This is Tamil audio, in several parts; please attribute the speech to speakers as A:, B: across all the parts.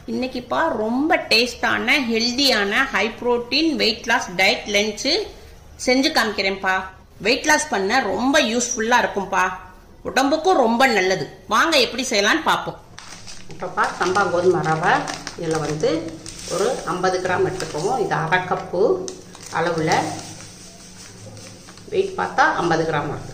A: இன்னைக்குப்பா ரொம்ப டேஸ்டான ஹெல்தியான high protein weight loss diet lunch செஞ்சு காமிக்கிறேன்ப்பா வெயிட் லாஸ் பண்ண ரொம்ப யூஸ்ஃபுல்லா இருக்கும்பா உடம்புக்கும் ரொம்ப நல்லது வாங்க எப்படி செய்யலாம்னு பார்ப்போம்
B: இப்போப்பா சம்பா கோதுமை ரவை இதில் வந்து ஒரு ஐம்பது கிராம் எடுத்துக்குவோம் இது அரை கப்பு அளவில் வெயிட் பார்த்தா ஐம்பது கிராம் எடுத்துக்குவோம்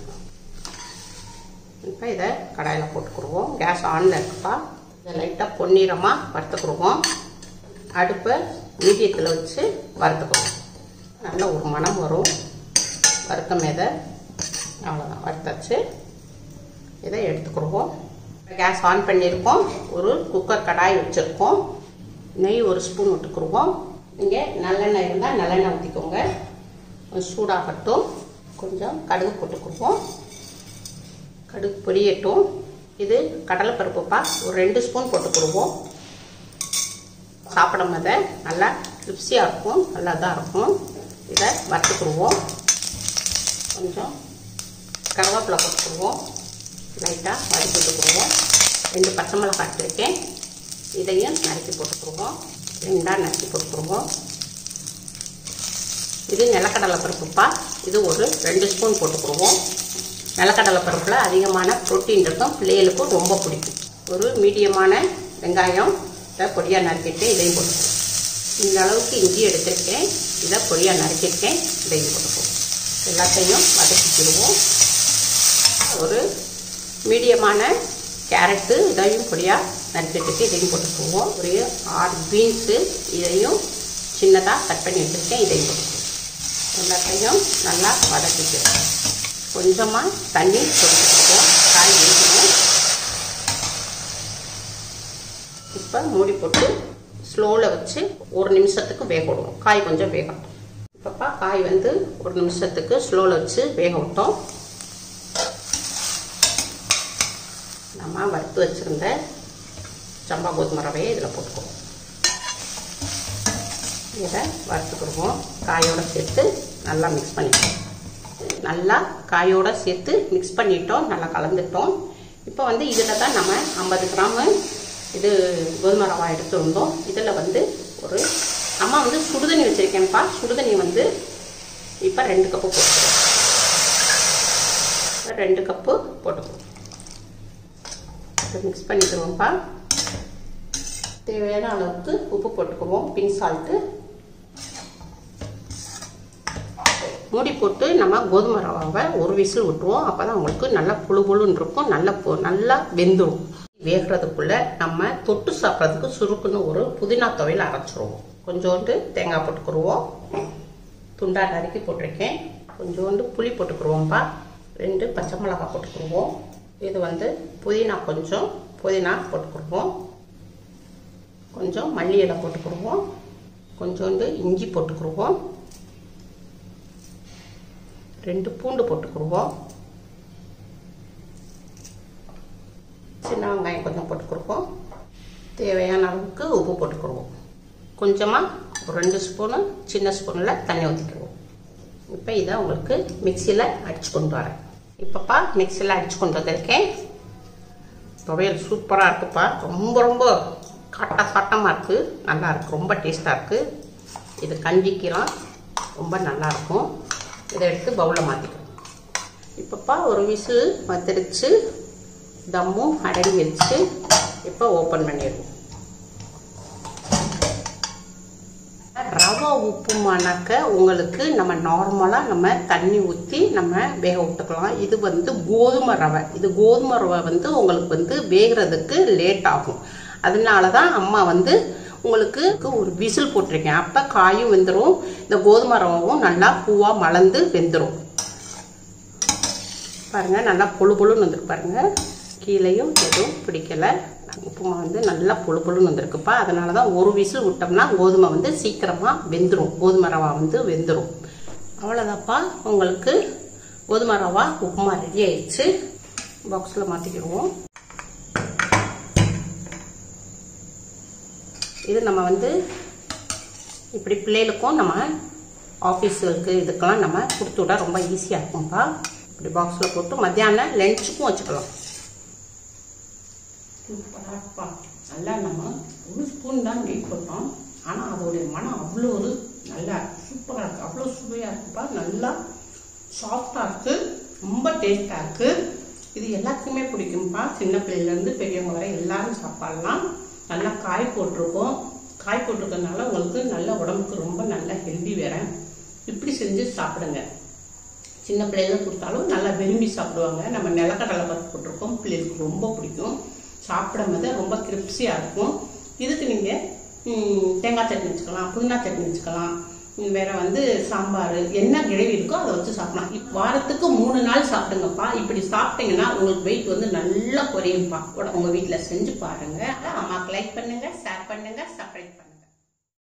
B: இப்போ இதை கடாயில் போட்டுக்குருவோம் கேஸ் ஆனில் இருக்குப்பா இதை லைட்டாக பொன்னிறமாக வறுத்துக்குருவோம் அடுப்பை மீடியத்தில் வச்சு வறுத்துக்குவோம் நல்ல ஒரு மணம் வரும் வறுத்த மேதை அவ்வளோதான் வறுத்தாச்சு இதை எடுத்துக்கிடுவோம் கேஸ் ஆன் பண்ணியிருக்கோம் ஒரு குக்கர் கடாய் வச்சுருக்கோம் நெய் ஒரு ஸ்பூன் விட்டுக்குருவோம் நீங்கள் நல்லெண்ணெய் இருந்தால் நல்லெண்ணெய் ஊற்றிக்கோங்க கொஞ்சம் சூடாகட்டும் கொஞ்சம் கடுகு போட்டுக்குருவோம் கடுகு பொரியட்டும் இது கடலைப்பருப்புப்பா ஒரு ரெண்டு ஸ்பூன் போட்டுக்கிடுவோம் சாப்பிடும் போது நல்லா கிரிப்ஸியாக இருக்கும் நல்லா தான் இருக்கும் இதை வறுத்துக்குருவோம் கொஞ்சம் கருவேப்பிலை போட்டுக்குருவோம் லைட்டாக வதக்கி விட்டுக்குருவோம் ரெண்டு பச்சை மிளகாய் எடுத்துருக்கேன் இதையும் நறுக்கி போட்டுக்குருவோம் ரெண்டாக நறுக்கி போட்டுக்குருவோம் இது நிலக்கடலை பருப்புப்பா இது ஒரு ரெண்டு ஸ்பூன் போட்டுக்குருவோம் நிலக்கடலை பருப்பில் அதிகமான ப்ரோட்டீன் இருக்கும் பிள்ளைகளுக்கும் ரொம்ப பிடிக்கும் ஒரு மீடியமான வெங்காயம் இதை பொடியாக நறுக்கிட்டு இதையும் போட்டுக்குவோம் இந்த அளவுக்கு இஞ்சி எடுத்திருக்கேன் இதை பொடியாக நறுக்கியிருக்கேன் இதையும் போட்டுக்குவோம் எல்லாத்தையும் வதக்கிக்கிடுவோம் ஒரு மீடியமான கேரட்டு இதையும் பொடியாக நறுக்கிட்டு இதையும் போட்டுக்குவோம் ஒரு ஆறு பீன்ஸு இதையும் சின்னதாக கட் பண்ணி வச்சுருக்கேன் இதையும் போட்டுக்குவோம் எல்லாத்தையும் நல்லா வதக்கிக்குவோம் கொஞ்சமாக தண்ணி கொடுத்துக்குவோம் காய் வேகணும் இப்போ மூடி போட்டு ஸ்லோவில் வச்சு ஒரு நிமிஷத்துக்கு வேக விடுவோம் காய் கொஞ்சம் வேகட்டும் இப்போப்பா காய் வந்து ஒரு நிமிஷத்துக்கு ஸ்லோவில் வச்சு வேக விட்டோம் நம்ம வறுத்து வச்சுருந்த சம்பா கோதுமை ரவையை இதில் போட்டுக்குவோம் இதை வறுத்துக்கிடுவோம் காயோட சேர்த்து நல்லா மிக்ஸ் பண்ணிக்குவோம் நல்லா காயோட சேர்த்து மிக்ஸ் பண்ணிட்டோம் நல்லா கலந்துட்டோம் இப்போ வந்து இதில் தான் நம்ம ஐம்பது கிராமு இது கோதுமை ரவா எடுத்து வந்தோம் இதில் வந்து ஒரு அம்மா வந்து சுடுதண்ணி வச்சுருக்கேன்ப்பா சுடுதண்ணி வந்து இப்போ ரெண்டு கப்பு போட்டுக்கிறோம் ரெண்டு கப்பு போட்டுக்குவோம் மிக்ஸ் பண்ணிக்கிறோம்ப்பா தேவையான அளவுக்கு உப்பு போட்டுக்குவோம் பின் சால்ட்டு மூடி போட்டு நம்ம கோதுமை ரவாவை ஒரு விசில் விட்டுருவோம் அப்போ தான் உங்களுக்கு நல்லா புழு புழுன்னு இருக்கும் நல்லா பொ நல்லா வெந்துடும் வேகிறதுக்குள்ள நம்ம தொட்டு சாப்பிட்றதுக்கு சுருக்குன்னு ஒரு புதினா துவையில் அரைச்சிருவோம் கொஞ்சோண்டு தேங்காய் போட்டுக்குருவோம் துண்டா நறுக்கி போட்டிருக்கேன் கொஞ்சோண்டு புளி போட்டுக்குருவோம்ப்பா ரெண்டு பச்சை மிளகாய் போட்டுக்குருவோம் இது வந்து புதினா கொஞ்சம் புதினா போட்டுக்குருவோம் கொஞ்சம் மல்லி இலை போட்டுக்குருவோம் கொஞ்சோண்டு இஞ்சி போட்டுக்குருவோம் ரெண்டு பூண்டு போட்டுக்குருவோம் சின்ன வெங்காயம் கொஞ்சம் போட்டுக்குருவோம் தேவையான அளவுக்கு உப்பு போட்டுக்குருவோம் கொஞ்சமாக ஒரு ரெண்டு ஸ்பூனு சின்ன ஸ்பூனில் தண்ணி ஊற்றிக்குருவோம் இப்போ இதை உங்களுக்கு மிக்சியில் அடிச்சு கொண்டு வரேன் இப்போப்பா மிக்சியில் அடிச்சு கொண்டு வந்திருக்கேன் துவையல் சூப்பராக இருக்குப்பா ரொம்ப ரொம்ப காட்டா சாட்டமாக இருக்குது நல்லா இருக்குது ரொம்ப டேஸ்ட்டாக இருக்குது இது கஞ்சிக்கலாம் ரொம்ப நல்லாயிருக்கும் இதை எடுத்து பவுலில் மாற்றிக்கணும் இப்போப்பா ஒரு விசில் வந்துடுச்சு தம்மும் அடங்கிடுச்சு இப்போ ஓப்பன் பண்ணிடுவோம் ரவை உப்புமானாக்க உங்களுக்கு நம்ம நார்மலாக நம்ம தண்ணி ஊற்றி நம்ம வேக விட்டுக்கலாம் இது வந்து கோதுமை ரவை இது கோதுமை ரவை வந்து உங்களுக்கு வந்து வேகிறதுக்கு லேட் ஆகும் அதனால தான் அம்மா வந்து உங்களுக்கு ஒரு விசில் போட்டிருக்கேன் அப்போ காயும் வெந்துடும் இந்த கோதுமை ரவாவும் நல்லா பூவாக மலர்ந்து வெந்துடும் பாருங்கள் நல்லா பொழு பொழுன்னு வந்துருக்கு பாருங்கள் கீழேயும் எதுவும் பிடிக்கலை உப்புமா வந்து நல்லா பொழு பொழுன்னு வந்திருக்குப்பா அதனால தான் ஒரு விசில் விட்டோம்னா கோதுமை வந்து சீக்கிரமாக வெந்துடும் கோதுமை ரவா வந்து வெந்துடும் அவ்வளோதான்ப்பா உங்களுக்கு கோதுமை ரவா உப்புமா ரெடி ஆயிடுச்சு பாக்ஸில் மாற்றிக்கிடுவோம் இது நம்ம வந்து இப்படி பிள்ளைகளுக்கும் நம்ம ஆஃபீஸுக்கு இதுக்கெல்லாம் நம்ம கொடுத்து விட ரொம்ப ஈஸியாக இருக்கும்ப்பா இப்படி பாக்ஸில் போட்டு மத்தியானம் லஞ்சுக்கும் வச்சுக்கலாம் சூப்பராக நல்லா நம்ம ஒரு ஸ்பூன் தான் நெய் போட்டோம் ஆனால் அதோடைய மனம் அவ்வளோ ஒரு நல்லா சூப்பராக இருக்குது அவ்வளோ சுவையாக இருக்குப்பா நல்லா சாஃப்டாக இருக்குது ரொம்ப டேஸ்ட்டாக இருக்குது இது எல்லாத்துக்குமே பிடிக்கும்ப்பா சின்ன பிள்ளையிலேருந்து பெரியவங்க வரை எல்லாரும் சாப்பிடலாம் நல்லா காய் போட்டிருக்கோம் காய் போட்டிருக்கறதுனால உங்களுக்கு நல்ல உடம்புக்கு ரொம்ப நல்ல ஹெல்தி வேற இப்படி செஞ்சு சாப்பிடுங்க சின்ன பிள்ளைகளுக்கு கொடுத்தாலும் நல்லா விரும்பி சாப்பிடுவாங்க நம்ம நிலக்கடலை பருப்பு போட்டிருக்கோம் பிள்ளைகளுக்கு ரொம்ப பிடிக்கும் சாப்பிடும் போது ரொம்ப கிரிப்ஸியாக இருக்கும் இதுக்கு நீங்கள் தேங்காய் சட்னி வச்சுக்கலாம் புதினா சட்னி வச்சுக்கலாம் ம், வேற வந்து சாம்பார் என்ன கிழவி இருக்கோ அதை வச்சு சாப்பிடலாம் இப் வாரத்துக்கு மூணு நாள் சாப்பிடுங்கப்பா இப்படி சாப்பிட்டீங்கன்னா உங்களுக்கு வெயிட் வந்து நல்லா குறையும்ப்பா உட- உங்க வீட்டில் செஞ்சு பாருங்க அம்மாக்கு லைக் பண்ணுங்க ஷேர் பண்ணுங்க சப்ஸ்கிரைப் பண்ணுங்க